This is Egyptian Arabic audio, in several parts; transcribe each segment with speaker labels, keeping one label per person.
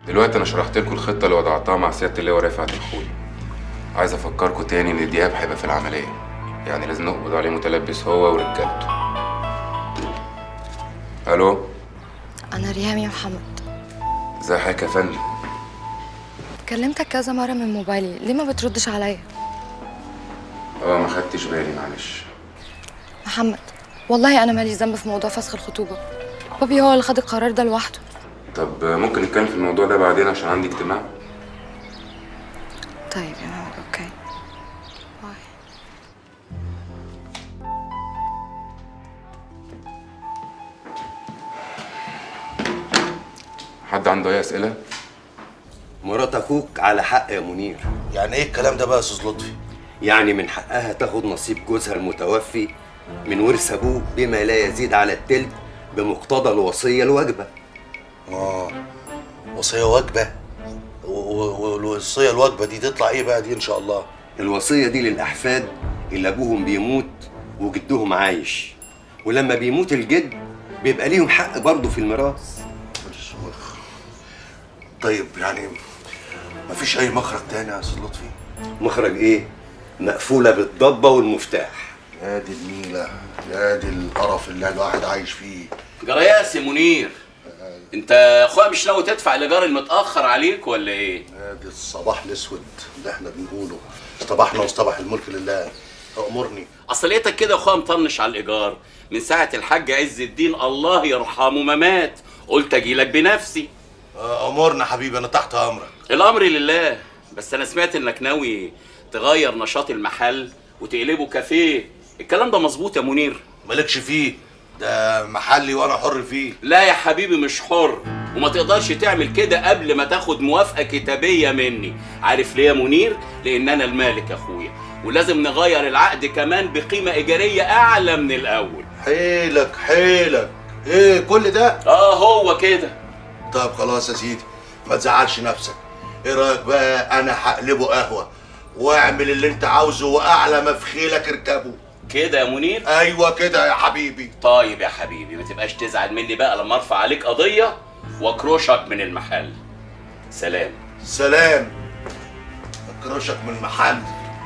Speaker 1: دلوقتي انا شرحت لكم الخطه اللي وضعتها مع سياده اللواء رفعت الخولي عايز افكركم تاني ان دياب هيبقى في العمليه يعني لازم نقبض عليه متلبس هو ورجالته الو
Speaker 2: أنا ريهام يا محمد
Speaker 1: ازي حضرتك يا فندم
Speaker 2: كلمتك كذا مرة من موبايلي ليه ما بتردش عليا
Speaker 1: اه ما خدتش بالي معلش
Speaker 2: محمد والله أنا مالي ذنب في موضوع فسخ الخطوبة بابي هو اللي خد القرار ده لوحده
Speaker 1: طب ممكن نتكلم في الموضوع ده بعدين عشان عندي اجتماع
Speaker 2: طيب يا محمد أوكي باي
Speaker 1: حد عنده اي اسئله
Speaker 3: مرات اخوك على حق يا منير
Speaker 4: يعني ايه الكلام ده بقى يا استاذ لطفي
Speaker 3: يعني من حقها تاخد نصيب جوزها المتوفي من ورث ابوه بما لا يزيد على التلت بمقتضى الوصيه الواجبه
Speaker 4: اه وصيه واجبه و- و- والوصيه الواجبه دي تطلع ايه بقى دي ان شاء الله
Speaker 3: الوصيه دي للاحفاد اللي ابوهم بيموت وجدهم عايش ولما بيموت الجد بيبقى ليهم حق برضه في الميراث
Speaker 4: طيب يعني مفيش اي مخرج تاني يا استاذ لطفي
Speaker 3: مخرج ايه مقفوله بالضبه والمفتاح
Speaker 4: يا دي النيله يا دي القرف اللي الواحد عايش فيه
Speaker 5: جرياس يا منير انت اخويا مش ناوي تدفع الايجار المتاخر عليك ولا ايه
Speaker 4: يا دي الصباح الاسود اللي احنا بنقوله اصطبحنا واصطبح الملك لله امرني
Speaker 5: اصل لقيتك كده يا اخويا مطنش على الايجار من ساعه الحاج عز الدين الله يرحمه ما مات قلت اجي لك بنفسي
Speaker 4: آه، امرنا حبيبي انا تحت امرك
Speaker 5: الامر لله بس انا سمعت انك ناوي تغير نشاط المحل وتقلبه كافيه الكلام ده مظبوط يا منير
Speaker 4: مالكش فيه ده محلي وانا حر فيه
Speaker 5: لا يا حبيبي مش حر وما تقدرش تعمل كده قبل ما تاخد موافقة كتابية مني عارف ليه يا منير؟ لأن أنا المالك يا أخويا ولازم نغير العقد كمان بقيمة إيجارية أعلى من الأول
Speaker 4: حيلك حيلك ايه كل ده
Speaker 5: آه هو كده
Speaker 4: طب خلاص يا سيدي ما تزعلش نفسك ايه رايك بقى انا هقلبه قهوه واعمل اللي انت عاوزه واعلى ما في خيلك اركبه
Speaker 5: كده يا منير؟
Speaker 4: ايوه كده يا حبيبي
Speaker 5: طيب يا حبيبي ما تبقاش تزعل مني بقى لما ارفع عليك قضية واكروشك من المحل سلام
Speaker 4: سلام اكرشك من المحل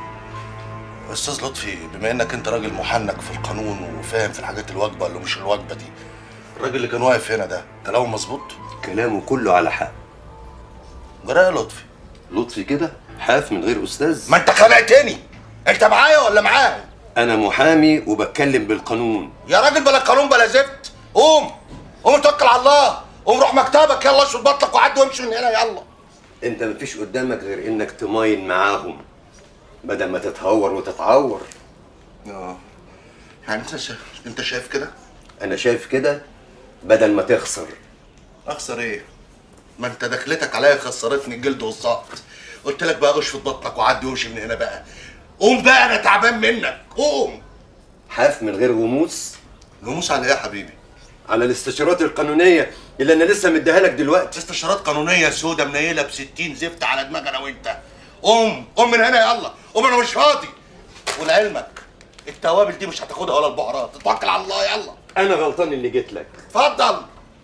Speaker 4: استاذ لطفي بما انك انت راجل محنك في القانون وفاهم في الحاجات الواجبه اللي مش الواجبه دي الراجل اللي كان واقف هنا ده كلامه مظبوط
Speaker 3: كلامه كله على حق
Speaker 4: جرى يا لطفي
Speaker 3: لطفي كده حاف من غير استاذ
Speaker 4: ما انت خلقتني انت معايا ولا معاهم
Speaker 3: انا محامي وبتكلم بالقانون
Speaker 4: يا راجل بلا قانون بلا زفت قوم قوم توكل على الله قوم روح مكتبك يلا اشرب بطلك وعدي وامشي من هنا يلا
Speaker 3: انت مفيش قدامك غير انك تماين معاهم بدل ما تتهور وتتعور
Speaker 4: اه يعني انت شايف انت شايف كده
Speaker 3: انا شايف كده بدل ما تخسر
Speaker 4: اخسر ايه ما انت دخلتك عليا خسرتني الجلد والسقط قلت لك بقى اشفط بطنك وعدي وامشي من هنا بقى قوم بقى انا تعبان منك قوم
Speaker 3: حاف من غير غموس
Speaker 4: نموس على ايه يا حبيبي
Speaker 3: على الاستشارات القانونيه اللي انا لسه مديها لك دلوقتي
Speaker 4: استشارات قانونيه سودة منيله ب 60 زفت على دماغ انا وانت قوم قوم من هنا يلا قوم انا مش فاضي ولعلمك التوابل دي مش هتاخدها ولا البهارات اتوكل على الله يلا
Speaker 3: انا غلطان اللي جيت لك
Speaker 4: اتفضل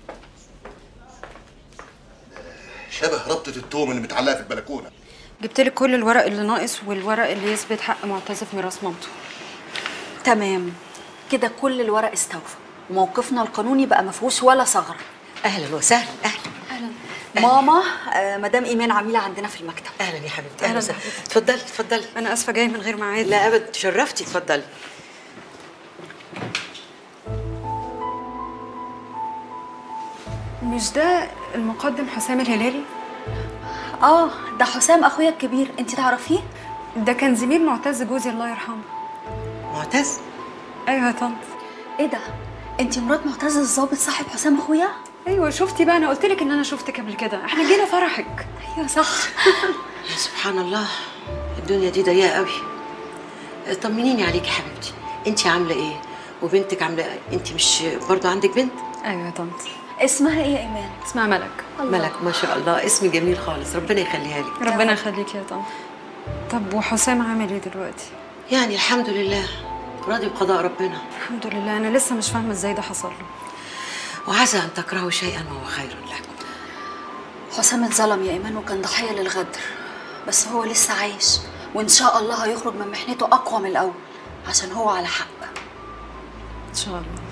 Speaker 4: شبه ربطة التوم اللي متعلقة في البلكونة
Speaker 6: جبت لك كل الورق اللي ناقص والورق اللي يثبت حق معتز في ميراث مامته
Speaker 7: تمام كده كل الورق استوفى وموقفنا القانوني بقى ما فيهوش ولا ثغره
Speaker 8: اهلا وسهلا اهلا
Speaker 7: ماما آه مدام ايمان عميله عندنا في المكتب
Speaker 8: اهلا يا حبيبتي
Speaker 6: أهلاً
Speaker 8: اهلا وسهلا اتفضلي اتفضلي
Speaker 6: انا اسفه جايه من غير ميعاد
Speaker 8: لا ابدا تشرفتي اتفضلي
Speaker 6: مش ده المقدم حسام الهلالي
Speaker 7: اه ده حسام اخويا الكبير انت تعرفيه
Speaker 6: ده كان زميل معتز جوزي الله يرحمه
Speaker 8: معتز
Speaker 6: ايوه يا طنط
Speaker 7: ايه ده انت مرات معتز الظابط صاحب حسام اخويا
Speaker 6: ايوه شفتي بقى انا قلت لك ان انا شفتك قبل كده احنا جينا فرحك
Speaker 7: ايوه صح
Speaker 8: يا سبحان الله الدنيا دي ضيقه قوي طمنيني عليكي يا حبيبتي انت عامله ايه وبنتك عامله ايه انت مش برضه عندك بنت
Speaker 6: ايوه يا طنط
Speaker 7: اسمها ايه يا ايمان
Speaker 6: اسمها ملك
Speaker 8: ملك ما شاء الله اسم جميل خالص ربنا يخليها لك
Speaker 6: ربنا يخليك يا طنط طب وحسام عامل ايه دلوقتي
Speaker 8: يعني الحمد لله راضي بقضاء ربنا
Speaker 6: الحمد لله انا لسه مش فاهمه ازاي ده حصل له
Speaker 8: وعسى ان تكرهوا شيئا وهو خير لكم
Speaker 7: حسام اتظلم يا ايمان وكان ضحيه للغدر بس هو لسه عايش وان شاء الله هيخرج من محنته اقوى من الاول عشان هو على حق
Speaker 6: ان شاء الله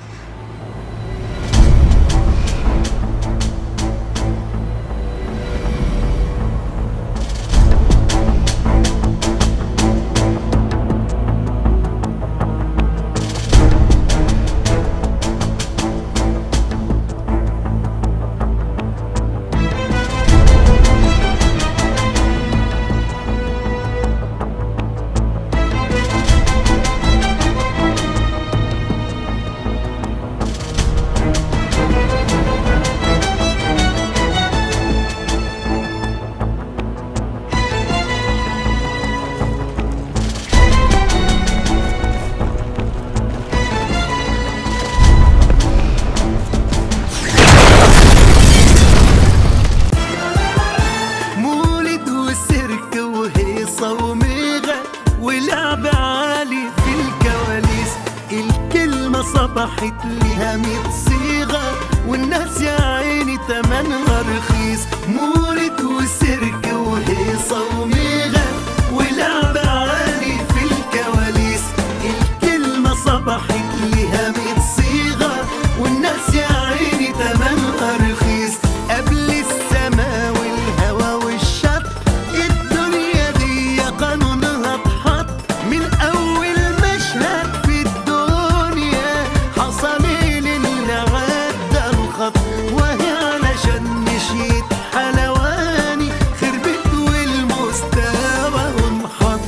Speaker 9: مولد وسيرك وهيصة وميغة ولعب عالي في الكواليس الكلمة صبحت ليها ميت صيغة والناس يا عيني تمنها رخيص مولد وسيرك وهيصة وميغة ولعب عالي في الكواليس الكلمة صبحت ليها ميت صيغة والناس يا عيني تمنها رخيص قبل السما والهوى والشط الدنيا دي قانونها اتحط من اول مشهد في الدنيا حصل اللي عدى الخط وهي علشان مشيت حلواني خربت والمستوى انحط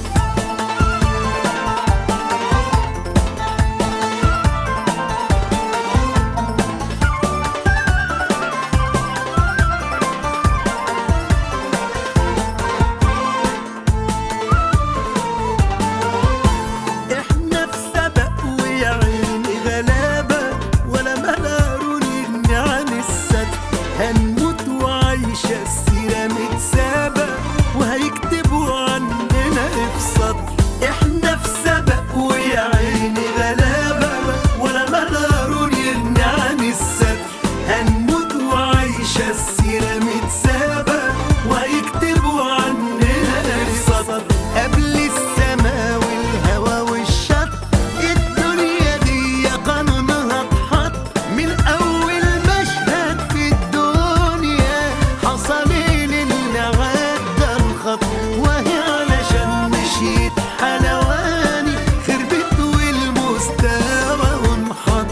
Speaker 9: احنا في سبق ويا عيني غلابة ولا ملارون يغني عن السد هنموت وعايشة السيرة متسابة وهيكتبوا عننا افصاد احنا في سبق ويا عيني غلابة ولا ملارون يغني عن السد هنموت وعايشة السيرة متسابة وهيكتبوا عننا افصاد قبل السما والهوى والشط الدنيا دي قانونها اتحط من اول مشهد في الدنيا حصل اللي عدى الخط وهي علشان مشيت حلواني خربت والمستوى انحط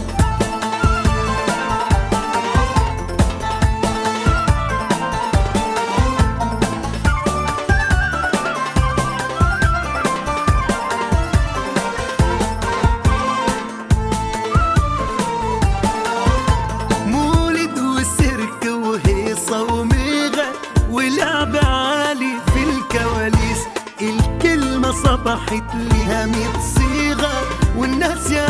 Speaker 9: مولد وسيرك وهيصة وميغة ولعب عالي في الكواليس الكلمة صبحت ليها ميت صيغة والناس يا